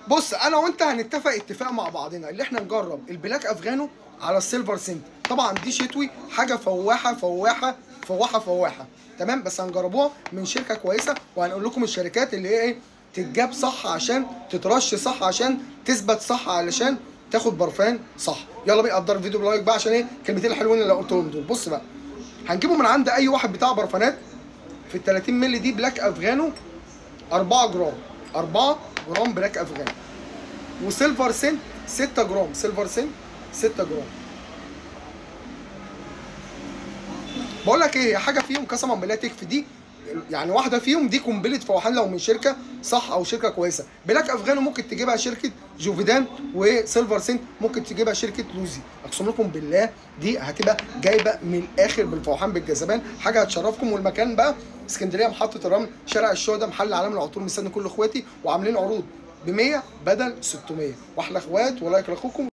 بص انا وانت هنتفق اتفاق مع بعضنا اللي احنا نجرب البلاك افغانو على السيلفر سنت طبعا دي شتوي حاجه فواحه فواحه فواحه فواحه تمام بس هنجربوها من شركه كويسه وهنقول لكم الشركات اللي هي ايه تتجاب صح عشان تترش صح عشان تثبت صح علشان تاخد برفان صح يلا بينا قدر الفيديو بلايك بقى عشان ايه الكلمتين الحلوين اللي قلتهم دول بص بقى هنجيبه من عند اي واحد بتاع برفانات في ال 30 مللي دي بلاك افغانو 4 جرام 4 جرام بلاك افغانو وسيلفر سنت 6 جرام سيلفر سنت 6 جرام بقول لك ايه حاجه فيهم قسما بالله تكفي دي يعني واحده فيهم دي قنبله فوحان لو من شركه صح او شركه كويسه بلاك افغانو ممكن تجيبها شركه جوفيدان وسيلفر سنت ممكن تجيبها شركه لوزي اقسم لكم بالله دي هتبقى جايبه من الاخر بالفوحان بالجذبان حاجه هتشرفكم والمكان بقى اسكندريه محطه الرمل شارع الشهداء محل علام العطور مستني كل اخواتي وعاملين عروض ب 100 بدل 600 واحلى اخوات ولايك لاخوكم